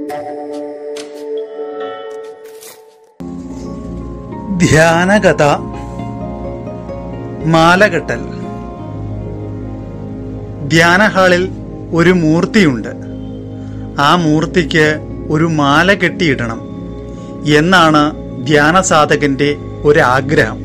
ധ്യാനകഥ മാലകെട്ടൽ ധ്യാനഹാളിൽ ഒരു മൂർത്തിയുണ്ട് ആ മൂർത്തിക്ക് ഒരു മാല കെട്ടിയിടണം എന്നാണ് ധ്യാന സാധകന്റെ ഒരാഗ്രഹം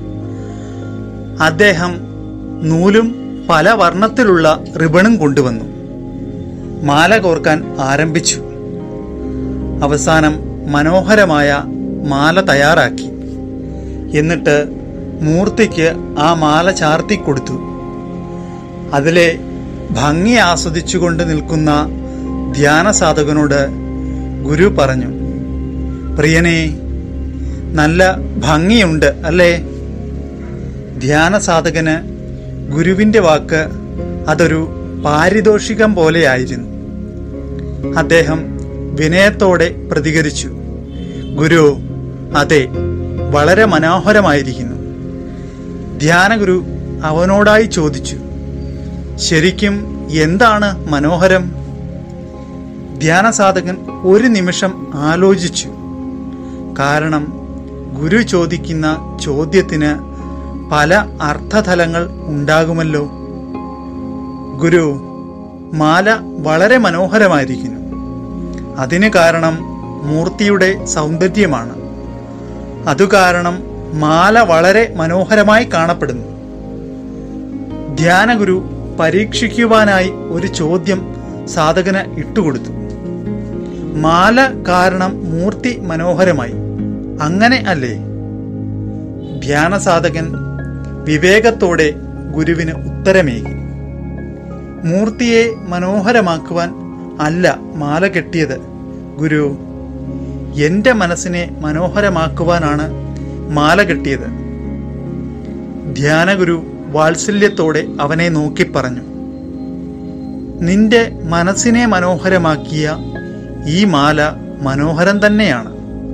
അദ്ദേഹം നൂലും പല വർണ്ണത്തിലുള്ള റിബണും കൊണ്ടുവന്നു മാല കോർക്കാൻ ആരംഭിച്ചു അവസാനം മനോഹരമായ മാല തയ്യാറാക്കി എന്നിട്ട് മൂർത്തിക്ക് ആ മാല ചാർത്തി കൊടുത്തു അതിലെ ഭംഗി ആസ്വദിച്ചുകൊണ്ട് നിൽക്കുന്ന ധ്യാന സാധകനോട് ഗുരു പറഞ്ഞു പ്രിയനെ നല്ല ഭംഗിയുണ്ട് അല്ലേ ധ്യാന സാധകന് ഗുരുവിന്റെ വാക്ക് അതൊരു പാരിതോഷികം പോലെയായിരുന്നു അദ്ദേഹം വിനയത്തോടെ പ്രതികരിച്ചു ഗുരു അതെ വളരെ മനോഹരമായിരിക്കുന്നു ധ്യാനഗുരു അവനോടായി ചോദിച്ചു ശരിക്കും എന്താണ് മനോഹരം ധ്യാനസാധകൻ ഒരു നിമിഷം ആലോചിച്ചു കാരണം ഗുരു ചോദിക്കുന്ന ചോദ്യത്തിന് പല അർത്ഥതലങ്ങൾ ഉണ്ടാകുമല്ലോ ഗുരു മാല വളരെ മനോഹരമായിരിക്കുന്നു അതിന് കാരണം മൂർത്തിയുടെ സൗന്ദര്യമാണ് അതുകാരണം മാല വളരെ മനോഹരമായി കാണപ്പെടുന്നു ധ്യാനഗുരു പരീക്ഷിക്കുവാനായി ഒരു ചോദ്യം സാധകന് ഇട്ടുകൊടുത്തു മാല കാരണം മൂർത്തി മനോഹരമായി അങ്ങനെ അല്ലേ ധ്യാന സാധകൻ വിവേകത്തോടെ ഗുരുവിന് ഉത്തരമേകി മൂർത്തിയെ മനോഹരമാക്കുവാൻ അല്ല മാല കെട്ടിയത് ഗുരു എന്റെ മനസ്സിനെ മനോഹരമാക്കുവാനാണ് മാല കെട്ടിയത് ധ്യാനഗുരു വാത്സല്യത്തോടെ അവനെ നോക്കി പറഞ്ഞു നിന്റെ മനസ്സിനെ മനോഹരമാക്കിയ ഈ മാല മനോഹരം തന്നെയാണ്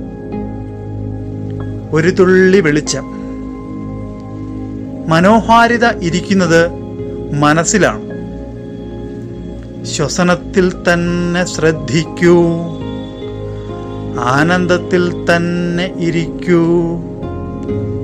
ഒരു തുള്ളി വെളിച്ചം മനോഹാരിത ഇരിക്കുന്നത് മനസ്സിലാണ് ശ്വസനത്തിൽ തന്നെ ശ്രദ്ധിക്കൂ ആനന്ദത്തിൽ തന്നെ ഇരിക്കൂ